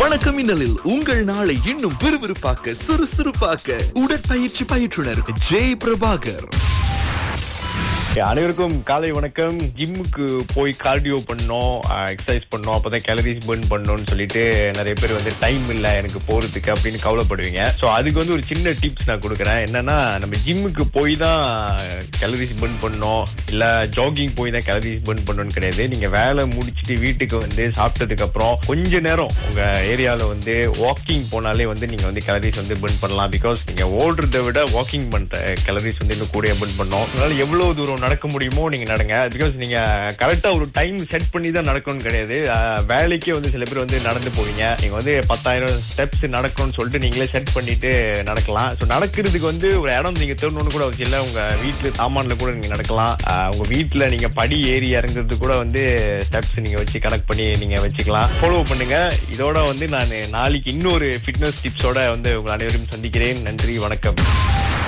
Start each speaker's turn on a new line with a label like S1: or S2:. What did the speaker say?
S1: வணக்கம் இன்னலில் உங்கள் நாளை இன்னும் விறுவிறுப்பாக்க சுறுசுறுப்பாக்க உடற்பயிற்சி பயிற்றுனர் ஜெய் பிரபாகர்
S2: அனைவருக்கும் காலை வணக்கம் ஜிம்முக்கு போய் கார்டியோ பண்ணோம் எக்ஸசைஸ் பண்ணோம் அப்பதான் கேலரிஸ் பர்ன் பண்ணணும்னு சொல்லிட்டு நிறைய பேர் வந்து டைம் இல்ல எனக்கு போறதுக்கு அப்படின்னு கவலைப்படுவீங்க சோ அதுக்கு வந்து ஒரு சின்ன டிப்ஸ் நான் கொடுக்குறேன் என்னன்னா நம்ம ஜிம்முக்கு போய் தான் கேலரிஸ் பர்ன் பண்ணோம் இல்ல ஜாகிங் போய் தான் கேலரிஸ் பர்ன் பண்ணணும்னு கிடையாது நீங்க வேலை முடிச்சிட்டு வீட்டுக்கு வந்து சாப்பிட்டதுக்கு அப்புறம் கொஞ்ச நேரம் உங்க ஏரியால வந்து வாக்கிங் போனாலே வந்து நீங்க வந்து கேலரிஸ் வந்து பர்ன் பண்ணலாம் பிகாஸ் நீங்க ஓடுறதை விட வாக்கிங் பண்ற கேலரிஸ் வந்து இன்னும் கூட பர்ன் பண்ணோம் அதனால எவ்வளவு தூரம் நடக்க முடியுமோ நீங்க நடங்க பிகாஸ் நீங்க கரெக்டா ஒரு டைம் செட் பண்ணி தான் நடக்கணும்னு கிடையாது அஹ், வேலைக்கே வந்து சில பேர் வந்து நடந்து போவீங்க நீங்க வந்து பத்தாயிரம் ஸ்டெப்ஸ் நடக்கணும்னு சொல்லிட்டு நீங்களே செட் பண்ணிட்டு நடக்கலாம் ஸோ நடக்கிறதுக்கு வந்து ஒரு இடம் நீங்க தேடணும்னு கூட அவசியம் இல்லை உங்க வீட்டுல சாமான்ல கூட நீங்க நடக்கலாம் அஹ், உங்க வீட்டுல நீங்க படி ஏறி இறங்குறது கூட வந்து ஸ்டெப்ஸ் நீங்க வச்சு கனெக்ட் பண்ணி நீங்க வச்சுக்கலாம் ஃபாலோ பண்ணுங்க இதோட வந்து நான் நாளைக்கு இன்னொரு ஃபிட்னஸ் டிப்ஸோட வந்து உங்கள் அனைவரும் சந்திக்கிறேன் நன்றி வணக்கம்